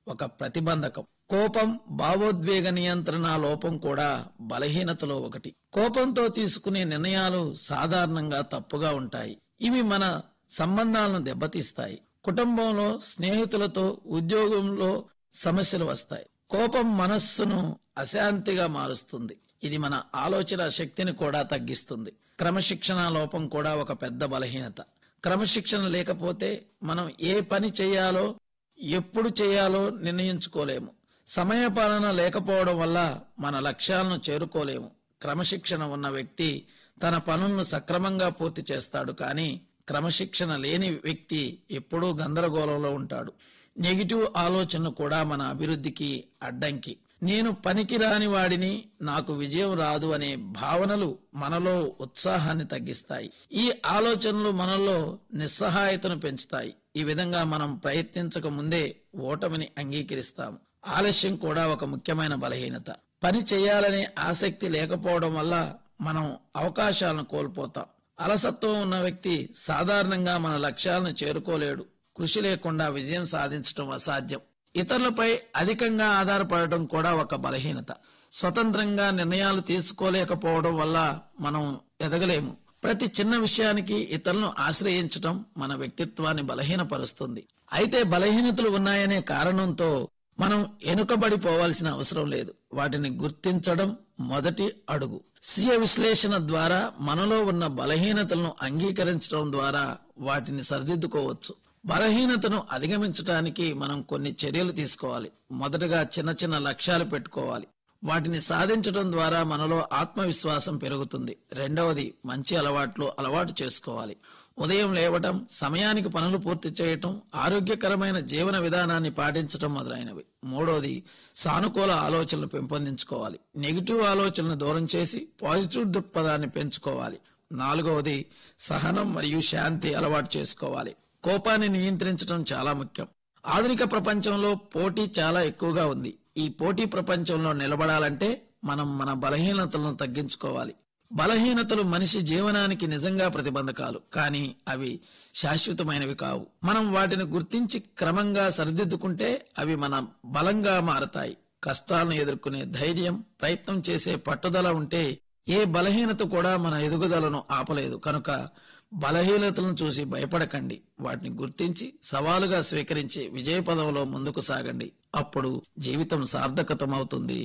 ఒక ప్రతిబంధకం కోపం భావోద్వేగ నియంత్రణ లోపం కూడా బలహీనతలో ఒకటి కోపంతో తీసుకునే నిర్ణయాలు సాధారణంగా తప్పుగా ఉంటాయి ఇవి మన సంబంధాలను దెబ్బతీస్తాయి కుటుంబంలో స్నేహితులతో ఉద్యోగంలో సమస్యలు వస్తాయి కోపం మనస్సును అశాంతిగా మారుస్తుంది ఇది మన ఆలోచన శక్తిని కూడా తగ్గిస్తుంది క్రమశిక్షణ లోపం కూడా ఒక పెద్ద బలహీనత క్రమశిక్షణ లేకపోతే మనం ఏ పని చేయాలో ఎప్పుడు చేయాలో నిర్ణయించుకోలేము సమయపాలన లేకపోవడం వల్ల మన లక్ష్యాలను చేరుకోలేము క్రమశిక్షణ ఉన్న వ్యక్తి తన పనులను సక్రమంగా పూర్తి చేస్తాడు కానీ క్రమశిక్షణ లేని వ్యక్తి ఎప్పుడూ గందరగోళంలో ఉంటాడు నెగిటివ్ ఆలోచన కూడా మన అభివృద్ధికి అడ్డంకి నేను పనికిరాని వాడిని నాకు విజయం రాదు అనే భావనలు మనలో ఉత్సాహాన్ని తగ్గిస్తాయి ఈ ఆలోచనలు మనలో నిస్సహాయతను పెంచుతాయి ఈ విధంగా మనం ప్రయత్నించక ముందే ఓటమిని అంగీకరిస్తాం ఆలస్యం కూడా ఒక ముఖ్యమైన బలహీనత పని చేయాలనే ఆసక్తి లేకపోవడం వల్ల మనం అవకాశాలను కోల్పోతాం అలసత్వం ఉన్న వ్యక్తి సాధారణంగా మన లక్ష్యాలను చేరుకోలేడు కృషి లేకుండా విజయం సాధించడం అసాధ్యం ఇతరులపై అధికంగా ఆధారపడటం కూడా ఒక బలహీనత స్వతంత్రంగా నిర్ణయాలు తీసుకోలేకపోవడం వల్ల మనం ఎదగలేము ప్రతి చిన్న విషయానికి ఇతరులను ఆశ్రయించటం మన వ్యక్తిత్వాన్ని బలహీనపరుస్తుంది అయితే బలహీనతలు ఉన్నాయనే కారణంతో మనం వెనుకబడిపోవాల్సిన అవసరం లేదు వాటిని గుర్తించడం మొదటి అడుగు స్వీయ విశ్లేషణ ద్వారా మనలో ఉన్న బలహీనతలను అంగీకరించడం ద్వారా వాటిని సరిదిద్దుకోవచ్చు బలహీనతను అధిగమించడానికి మనం కొన్ని చర్యలు తీసుకోవాలి మొదటగా చిన్న చిన్న లక్ష్యాలు పెట్టుకోవాలి వాటిని సాధించడం ద్వారా మనలో ఆత్మవిశ్వాసం పెరుగుతుంది రెండవది మంచి అలవాట్లు అలవాటు చేసుకోవాలి ఉదయం లేవటం సమయానికి పనులు పూర్తి చేయటం ఆరోగ్యకరమైన జీవన విధానాన్ని పాటించటం మొదలైనవి మూడవది సానుకూల ఆలోచనలు పెంపొందించుకోవాలి నెగిటివ్ ఆలోచనలను దూరం చేసి పాజిటివ్ దృక్పథాన్ని పెంచుకోవాలి నాలుగవది సహనం మరియు శాంతి అలవాటు చేసుకోవాలి కోపాన్ని నియంత్రించడం చాలా ముఖ్యం ఆధునిక ప్రపంచంలో పోటీ చాలా ఎక్కువగా ఉంది ఈ పోటీ ప్రపంచంలో నిలబడాలంటే మనం మన బలహీనతలను తగ్గించుకోవాలి బలహీనతలు మనిషి జీవనానికి నిజంగా ప్రతిబంధకాలు కానీ అవి శాశ్వతమైనవి కావు మనం వాటిని గుర్తించి క్రమంగా సరిదిద్దుకుంటే అవి మన బలంగా మారతాయి కష్టాలను ఎదుర్కొనే ధైర్యం ప్రయత్నం చేసే పట్టుదల ఉంటే ఏ బలహీనత కూడా మన ఎదుగుదలను ఆపలేదు కనుక బలహీనతలను చూసి భయపడకండి వాటిని గుర్తించి సవాలుగా స్వీకరించి విజయ పదంలో ముందుకు సాగండి అప్పుడు జీవితం సార్థకతమవుతుంది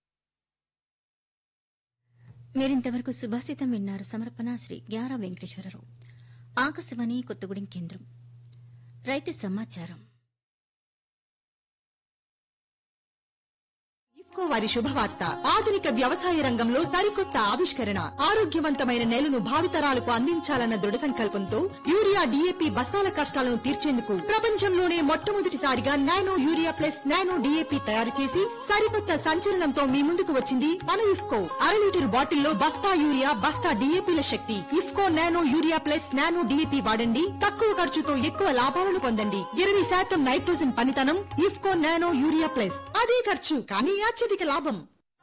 మీరింతవరకు సుభాషితం విన్నారు సమర్పణ శ్రీ గ్యారా వెంకటేశ్వరరావు ఆకాశవాణి కొత్తగూడెం కేంద్రం రైతు సమాచారం ఇఫ్కో వారి శుభవార్త ఆధునిక వ్యవసాయ రంగంలో సరికొత్త ఆవిష్కరణ ఆరోగ్యవంతమైన నేలను భావితరాలకు అందించాలన్న దృఢ సంకల్పంతో యూరియా డిఏపి బస్తాల కష్టాలను తీర్చేందుకు ప్రపంచంలోనే మొట్టమొదటిసారిగా nano urea plus nano DAP తయారు చేసి సరికొత్త సంచలనంతో మీ ముందుకు వచ్చింది మన ఇఫ్కో అర లీటర్ బాటిల్లో బస్తా యూరియా బస్తా డిఏపిల శక్తి IFFCO nano urea plus nano DAP వాడండి తక్కువ ఖర్చుతో ఎక్కువ లాభాలను పొందండి ఇరవై శాతం నైట్రోజన్ పనితనం ఇఫ్కో నానో యూరియా ప్లస్ అదే ఖర్చు కానీ అత్యధిక లాభం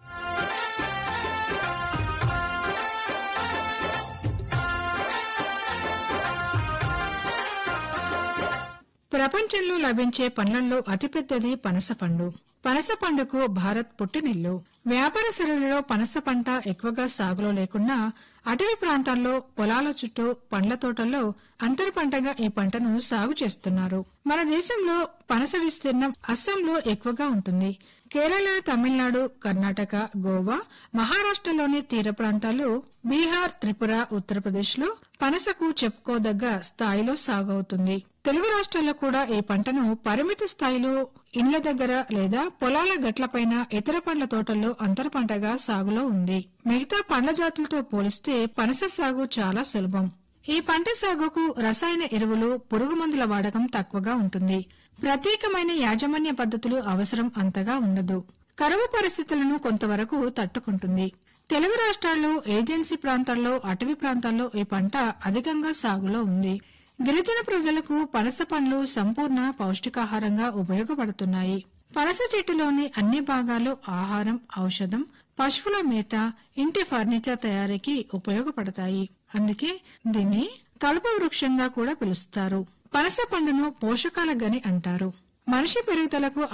ప్రపంచంలో లభించే పండ్లలో అతిపెద్దది పనస పండు పనస పండుకు భారత్ పుట్టినిల్లు వ్యాపార శైలిలో పనస పంట ఎక్కువగా సాగులో లేకున్నా అటవీ ప్రాంతాల్లో పొలాల చుట్టూ పండ్ల తోటల్లో అంతర పంటగా ఈ పంటను సాగు చేస్తున్నారు మన దేశంలో పనస విస్తీర్ణం అస్సాంలో ఎక్కువగా ఉంటుంది కేరళ తమిళనాడు కర్ణాటక గోవా మహారాష్ట్రలోని తీర ప్రాంతాలు బీహార్ త్రిపుర ఉత్తరప్రదేశ్ లో పనసకు చెప్పుకోదగ్గ స్థాయిలో సాగవుతుంది తెలుగు రాష్ట్రాల్లో కూడా ఈ పంటను పరిమిత స్థాయిలో ఇండ్ల దగ్గర లేదా పొలాల గట్లపైన ఇతర పండ్ల తోటల్లో అంతర పంటగా సాగులో ఉంది మిగతా పండ్ల జాతులతో పోలిస్తే పనస సాగు చాలా సులభం ఈ పంట సాగుకు రసాయన ఎరువులు పురుగు మందుల వాడకం తక్కువగా ఉంటుంది ప్రత్యేకమైన యాజమాన్య పద్ధతులు అవసరం అంతగా ఉండదు కరువు పరిస్థితులను కొంతవరకు తట్టుకుంటుంది తెలుగు రాష్ట్రాల్లో ఏజెన్సీ ప్రాంతాల్లో అటవీ ప్రాంతాల్లో ఈ పంట అధికంగా సాగులో ఉంది గిరిజన ప్రజలకు పనస పండ్లు సంపూర్ణ పౌష్టికాహారంగా ఉపయోగపడుతున్నాయి పనస చెట్టులోని అన్ని భాగాలు ఆహారం ఔషధం పశువుల మేత ఇంటి ఫర్నిచర్ తయారీకి ఉపయోగపడతాయి అందుకే దీన్ని కల్ప వృక్షంగా కూడా పిలుస్తారు పనస పండును పోషకాల గని అంటారు మనిషి పెరుగుదలకు